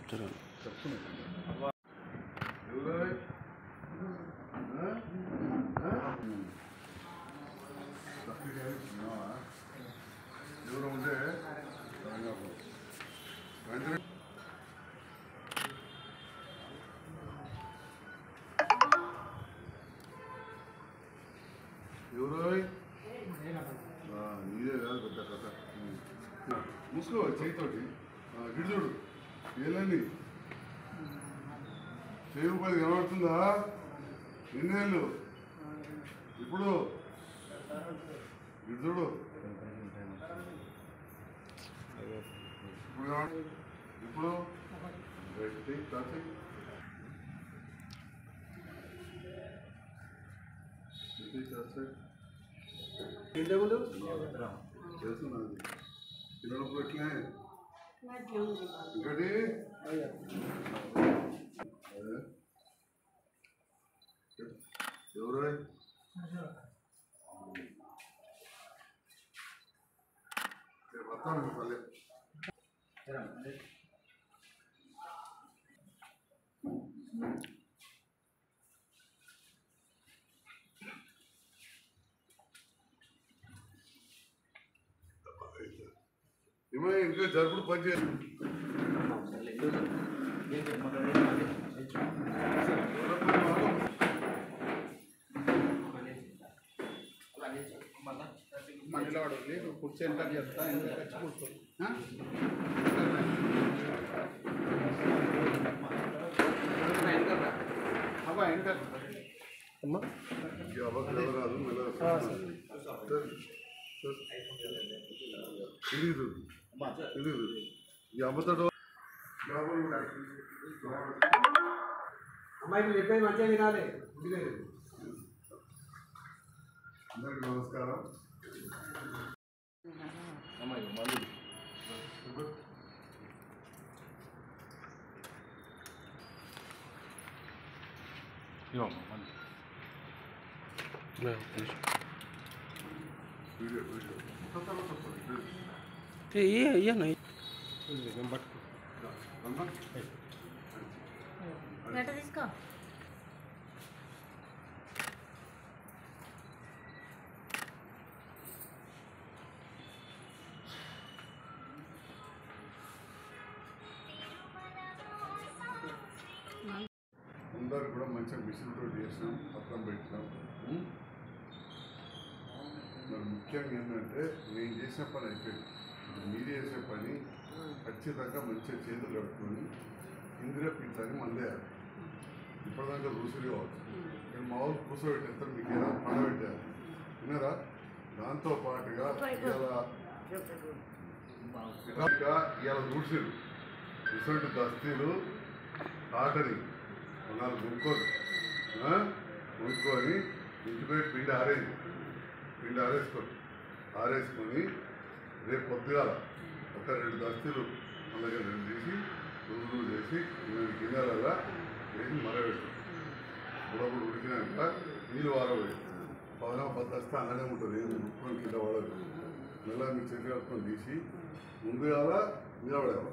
ఎవరు ఉంటే వెంటనే ఎవరు ఆ, నీదే కాదు పెద్ద కథ ఉమ్. మూసుకో చేయితోటి ఆ, ఇటు చూడు ఏలండి చేయి పది కనబడుతుందా ఎన్నేళ్ళు ఇప్పుడు ఇటు చూడు ఇప్పుడు కనబడు- ఇప్పుడు గట్టి కాచి గట్టి కాచి చేస్తున్నాను పిల్లలకు ఎట్లే ఇంకటి అదే. ఎవరు రేపు వస్తాను పల్లె ఏమో ఇంకా జరుపుడు పని చేయాలి మధ్యలో వాడు లేదు కుర్చీ ఎంత చెప్తా ఎంత తెచ్చి కూర్చో ఆ? అబ్బా ఎంటర్ ఈ అబద్ధాలు రాదు మెల్లగా తెలీదు తెలీదు ఈ అబద్ధాలు అమ్మాయికి చెప్పేది మంచిగా వినాలి ఇంటికి అందరికి నమస్కారం వీడియో వీడియో ఒక తర్వాత ఒకటి. అమ్మా? గట్ట తీసుకో అందరు కూడా మంచిగా మిషన్తో చేసినాం పక్కన పెట్టినాం ఉం? మరి ముఖ్యంగా ఏంటంటే నేను చేసిన పని అయిపోయింది ఇప్పుడు మీరు చేసే పని ఖచ్చితంగా మంచిగా చేతులు కట్టుకొని ఇందిరా పీఠాన్ని మందేయాలి ఇప్పటిదాకా రుసులు కావచ్చు నేను మామూలు కూర్చోబెట్టేస్తారు మీకు ఏదో పండబెట్టారు విన్నారా దాంతో పాటుగా ఇలా ఇంకా ఇవాళ చూసిరు ఇటువంటి దస్తీలు ఆటని నాలుగు కొనుక్కోరు ఆ? కొనుక్కొని ఇంటిపోయి పిండి ఆరేది పిండి ఆరేసుకోండి ఆరేసుకొని రేపు పొద్దుగాల ఒక రెండు దస్తీలు అలాగే రెండు తీసి రుజువు చేసి రెండు గిన్నెలలో వేసి మరబెట్టు బుడబుడు ఉడికినాక నీళ్ళు వారబోయి పదన పద్దస్తే అలానే ఉంటుంది ఏం ముట్టుకొని కింద పడదు మెల్లగా మీ చెట్టు కట్టుకొని తీసి ముందుగాల నిలబడేవాళ్ళు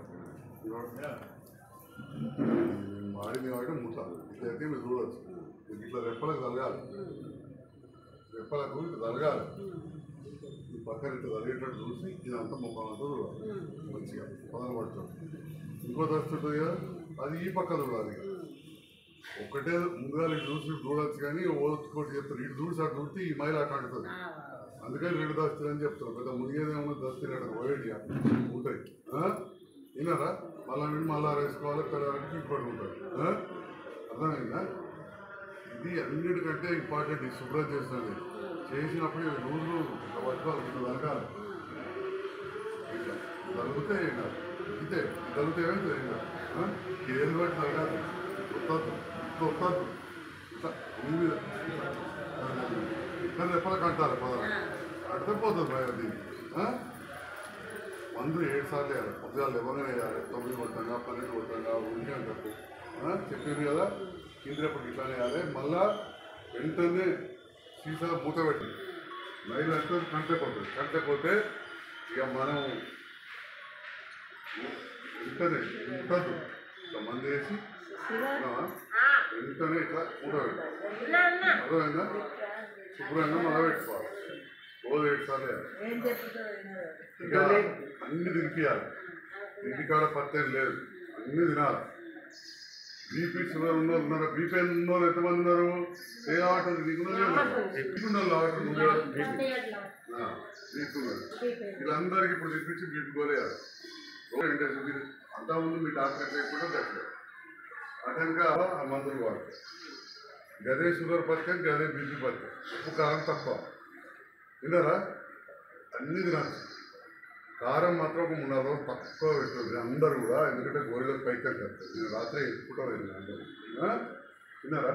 మాడింది కాబట్టి ముట్ట ఇట్లయితే మీరు చూడవచ్చు ఇది ఇట్లా రెప్పలకు తలగాలి రెప్పలకు ఇట్లా తలగాలి ఈ పక్కన ఇట్లా తలిగేటట్టు చూసి ఇదంతా ముఖంతో చూడాలి మంచిగా పదన పడుతుంది ఇంకో దస్తుంటుంది కదా అది ఈ పక్క చూడాలి ఇక. ఒకటే ముందుగా ఇటు చూసి చూడొచ్చు కానీ ఓదుకోటి చెప్తారు ఇటు చూసి అటు చూస్తే ఈ మైలు అటు అంటుంది అందుకని రెండు దస్తులు అని చెప్తారు పెద్ద మునిగేదేమన్నా దస్తులు అక్కడ ఓయడిగా ఉంటాయి ఆ? విన్నారా మళ్ళా నుండి మళ్ళా వేసుకోవాలి పెరగడానికి ఇంకోటి ఉంటుంది ఆ? అర్థమైందా ఇది అన్నిటికంటే ఇంపార్టెంట్ ఈ శుభ్రం చేస్తుంది చేసినప్పుడు ఇవి రోజులు ఇట్లా పట్టుకోవాలి ఇట్లా తలగాలి ఇట్లా తలిగితే ఏం కాదు ఇదే తలిగితే ఏమైంది ఏం కాదు ఆ? ఏది బట్టి తలగాలి ఒత్తద్దు ఒత్తద్దు ఇట్లా భూమి మీద కానీ ఎప్పటికి అంటారు పదరా అడితే పోతుంది భయ దీన్ని ఆ? మందు ఏడు సార్లు వేయాలి పొద్దుగాలు ఎవరైనా వేయాలి తొమ్మిది కొట్టంగా పన్నెండు కొట్టంగా ఉండి అని చెప్పు ఆ? చెప్పింది కదా ఇంద్రప్పటికి ఇట్లానే వేయాలి మళ్ళా వెంటనే సీసా మూత పెట్టి నైలు అంటే కంటే పోతుంది కంటే పోతే ఇక మనం వెంటనే ముట్టద్దు ఇట్లా మంది వేసి ఉన్నావా? వెంటనే ఇట్లా కూడబెట్టు అర్థమైందా శుభ్రంగా మళ్ళా పెట్టుకోవాలి రోజు ఏడు సార్లు వేయాలి. ఇక అన్ని తినిపించాలి ఇంటికాడ పత్తేం లేదు అన్ని తినాలి బీపీ షుగర్ ఉన్న ఉన్నారు బీపీ ఉన్న వాళ్ళు ఎంతమంది ఉన్నారు ఏ ఆట ఎక్కువ ఆట బీపీ తీసుకున్నారు వీళ్ళందరికీ ఇప్పుడు తెప్పించి బీపీ కోలేయాలి ఏంటంటే మీరు అంతకుముందు మీ డాక్టర్ లేకుండా తగ్గలేదు అటెంక ఆ మందులు వాడతారు గదే షుగర్ పథకం గదే బీపీ పథకం ఉప్పు కారం తక్కువ విన్నారా అన్ని తినాలి కారం మాత్రం ఒక మూడు నాలుగు రోజులు తక్కువ పెట్టుకుంది అందరూ కూడా ఎందుకంటే గోరిలకు పైకి కడతారు నేను రాత్రి ఎక్కువ వెళ్ళిన అందరూ ఆ? విన్నారా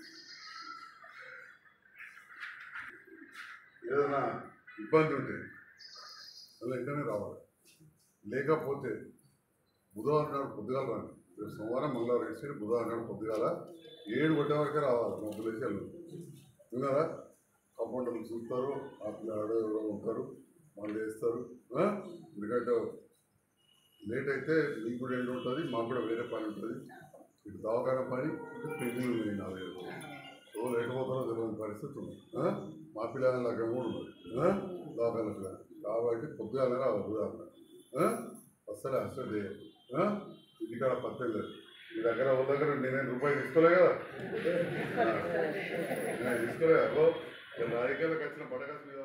ఏదైనా ఇబ్బంది ఉంటే అలా వెంటనే రావాలి లేకపోతే బుధవారం నాడు పొద్దుగాల రండి రేపు సోమవారం మంగళవారం వేసి బుధవారం నాడు పొద్దుగాల ఏడు కొట్టే వరకే రావాలి మబ్బులు వేసి వెళ్ళు విన్నారా కాంపౌండర్లు చూస్తారు ఆ పిల్లాడు ఎవరో ఉంటారు వాళ్ళు వేస్తారు ఆ? ఎందుకంటే లేట్ అయితే మీకు కూడా ఎండు ఉంటుంది మాకు కూడా వేరే పని ఉంటుంది ఇటు దవాఖాన పని ఇటు పెళ్లి ఉంది నాలుగైదు రోజులు సో లేట్ పోతారో తెలియని పరిస్థితి ఉంది ఆ? మా పిల్లల దగ్గర కూడా ఉంది ఆ? దవాఖాన పిల్లలు కాబట్టి పొద్దుగాల రావాలి ఉదాహరణ అస్సలే అస్సలు చేయాలి ఇంటికాడ పత్తం లేదు మీ దగ్గర వాళ్ళ దగ్గర నేనేం రూపాయలు తీసుకోలే కదా ఆ. నేను తీసుకోలే అబ్బో రాజకీయాలకు వచ్చిన పడగలు